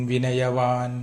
വിനയവാൻ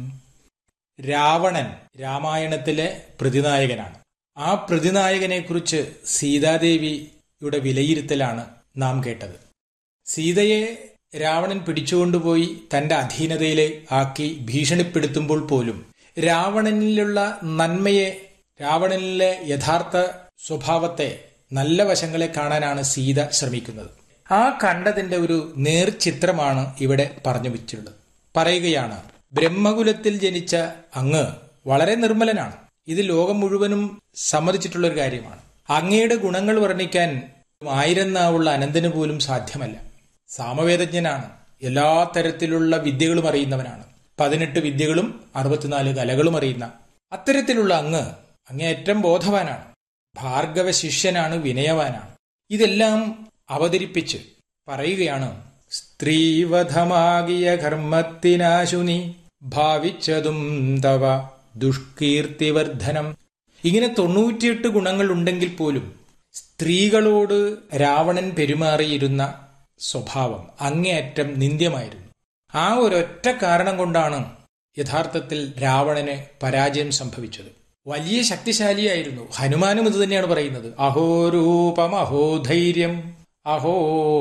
രാവണൻ രാമായണത്തിലെ പ്രതിനായകനാണ് ആ പ്രതിനായകനെക്കുറിച്ച് സീതാദേവിയുടെ വിലയിരുത്തലാണ് നാം കേട്ടത് സീതയെ രാവണൻ പിടിച്ചുകൊണ്ടുപോയി തന്റെ അധീനതയിലെ ആക്കി ഭീഷണിപ്പെടുത്തുമ്പോൾ പോലും രാവണനിലുള്ള നന്മയെ രാവണനിലെ യഥാർത്ഥ സ്വഭാവത്തെ നല്ല വശങ്ങളെ കാണാനാണ് സീത ശ്രമിക്കുന്നത് ആ കണ്ടതിന്റെ ഒരു നേർചിത്രമാണ് ഇവിടെ പറഞ്ഞു വെച്ചിട്ടുള്ളത് പറയുകയാണ് ബ്രഹ്മകുലത്തിൽ ജനിച്ച അങ്ങ് വളരെ നിർമ്മലനാണ് ഇത് ലോകം മുഴുവനും സമ്മതിച്ചിട്ടുള്ള ഒരു കാര്യമാണ് അങ്ങയുടെ ഗുണങ്ങൾ വർണ്ണിക്കാൻ ആയിരം നാവുള്ള അനന്തന് പോലും സാധ്യമല്ല സാമവേദജ്ഞനാണ് എല്ലാ തരത്തിലുള്ള വിദ്യകളും അറിയുന്നവനാണ് പതിനെട്ട് വിദ്യകളും അറുപത്തിനാല് കലകളും അറിയുന്ന അത്തരത്തിലുള്ള അങ്ങ് അങ്ങേയറ്റം ബോധവാനാണ് ഭാർഗവ ശിഷ്യനാണ് വിനയവാനാണ് ഇതെല്ലാം അവതരിപ്പിച്ച് പറയുകയാണ് സ്ത്രീവധമാകിയ കർമ്മത്തിനാശു നീ ഭാവിച്ചതും തവ ദുഷ്കീർത്തിവർദ്ധനം ഇങ്ങനെ തൊണ്ണൂറ്റിയെട്ട് ഗുണങ്ങൾ ഉണ്ടെങ്കിൽ പോലും സ്ത്രീകളോട് രാവണൻ പെരുമാറിയിരുന്ന സ്വഭാവം അങ്ങേയറ്റം നിന്ദ്യമായിരുന്നു ആ ഒരൊറ്റ കാരണം കൊണ്ടാണ് യഥാർത്ഥത്തിൽ രാവണന് പരാജയം സംഭവിച്ചത് വലിയ ശക്തിശാലിയായിരുന്നു ഹനുമാനും ഇത് തന്നെയാണ് പറയുന്നത് അഹോ രൂപം അഹോ ധൈര്യം അഹോ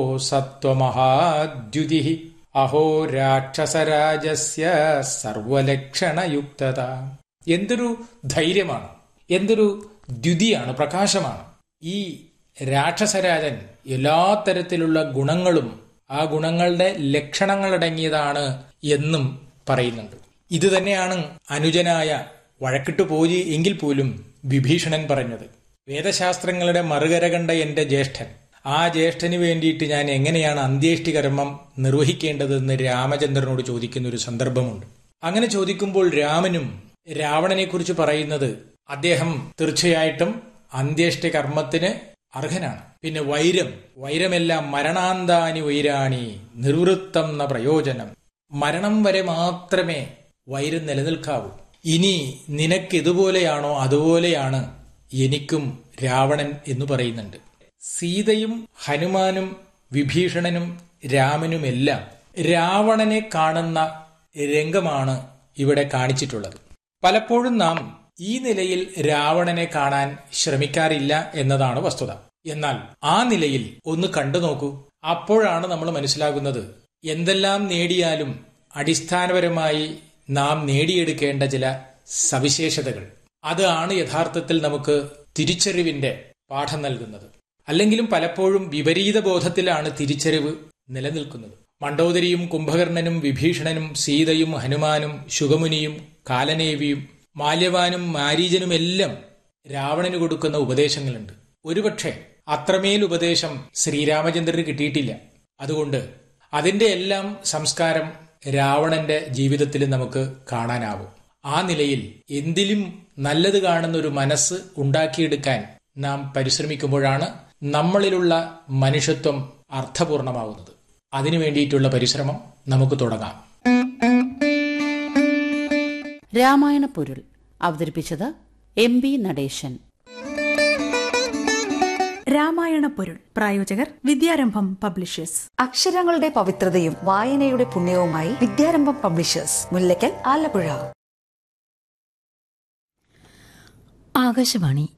സത്വമഹാദ്യുതി അഹോ രാക്ഷസരാജസ്യ സർവലക്ഷണയുക്തത എന്തൊരു ധൈര്യമാണ് എന്തൊരു ദ്യുതിയാണ് പ്രകാശമാണ് ഈ രാക്ഷസരാജൻ എല്ലാ തരത്തിലുള്ള ഗുണങ്ങളും ആ ഗുണങ്ങളുടെ ലക്ഷണങ്ങളടങ്ങിയതാണ് എന്നും പറയുന്നുണ്ട് ഇത് തന്നെയാണ് അനുജനായ വഴക്കിട്ടു പോയി എങ്കിൽ പോലും വിഭീഷണൻ പറഞ്ഞത് വേദശാസ്ത്രങ്ങളുടെ മറുകര കണ്ട എന്റെ ജ്യേഷ്ഠൻ ആ ജ്യേഷ്ഠന് വേണ്ടിയിട്ട് ഞാൻ എങ്ങനെയാണ് അന്ത്യേഷ്ടി കർമ്മം നിർവഹിക്കേണ്ടതെന്ന് രാമചന്ദ്രനോട് ചോദിക്കുന്ന ഒരു സന്ദർഭമുണ്ട് അങ്ങനെ ചോദിക്കുമ്പോൾ രാമനും രാവണനെക്കുറിച്ച് പറയുന്നത് അദ്ദേഹം തീർച്ചയായിട്ടും അന്ത്യേഷ്ടി കർമ്മത്തിന് അർഹനാണ് പിന്നെ വൈരം വൈരമെല്ലാം മരണാന്താനി വൈരാണി നിർവൃത്തം ന പ്രയോജനം മരണം വരെ മാത്രമേ വൈരം നിലനിൽക്കാവൂ ഇനി നിനക്ക് ഇതുപോലെയാണോ അതുപോലെയാണ് എനിക്കും രാവണൻ എന്ന് പറയുന്നുണ്ട് സീതയും ഹനുമാനും വിഭീഷണനും രാമനുമെല്ലാം രാവണനെ കാണുന്ന രംഗമാണ് ഇവിടെ കാണിച്ചിട്ടുള്ളത് പലപ്പോഴും നാം ഈ നിലയിൽ രാവണനെ കാണാൻ ശ്രമിക്കാറില്ല എന്നതാണ് വസ്തുത എന്നാൽ ആ നിലയിൽ ഒന്ന് കണ്ടു നോക്കൂ അപ്പോഴാണ് നമ്മൾ മനസ്സിലാകുന്നത് എന്തെല്ലാം നേടിയാലും അടിസ്ഥാനപരമായി നാം നേടിയെടുക്കേണ്ട ചില സവിശേഷതകൾ അതാണ് യഥാർത്ഥത്തിൽ നമുക്ക് തിരിച്ചറിവിന്റെ പാഠം നൽകുന്നത് അല്ലെങ്കിലും പലപ്പോഴും വിപരീത ബോധത്തിലാണ് തിരിച്ചറിവ് നിലനിൽക്കുന്നത് മണ്ഡോദരിയും കുംഭകർണനും വിഭീഷണനും സീതയും ഹനുമാനും ശുഗമുനിയും കാലനേവിയും മാല്യവാനും മാരീജനുമെല്ലാം രാവണന് കൊടുക്കുന്ന ഉപദേശങ്ങളുണ്ട് ഒരുപക്ഷെ അത്രമേൽ ഉപദേശം ശ്രീരാമചന്ദ്രന് കിട്ടിയിട്ടില്ല അതുകൊണ്ട് അതിന്റെ എല്ലാം സംസ്കാരം രാവണന്റെ ജീവിതത്തിൽ നമുക്ക് കാണാനാവും ആ നിലയിൽ എന്തിലും നല്ലത് കാണുന്ന ഒരു മനസ്സ് ഉണ്ടാക്കിയെടുക്കാൻ നാം പരിശ്രമിക്കുമ്പോഴാണ് നമ്മളിലുള്ള മനുഷ്യത്വം അർത്ഥപൂർണമാവുന്നത് അതിനു വേണ്ടിയിട്ടുള്ള പരിശ്രമം നമുക്ക് തുടങ്ങാം രാമായണ പൊരുൾ അവതരിപ്പിച്ചത് എം ബി നടേശൻ രാമായണ പൊരുൾ പ്രായോജകർ വിദ്യാരംഭം പബ്ലിഷേഴ്സ് അക്ഷരങ്ങളുടെ പവിത്രതയും വായനയുടെ പുണ്യവുമായി വിദ്യാരംഭം പബ്ലിഷേഴ്സ് മുല്ലയ്ക്കൽ ആലപ്പുഴ ആകാശവാണി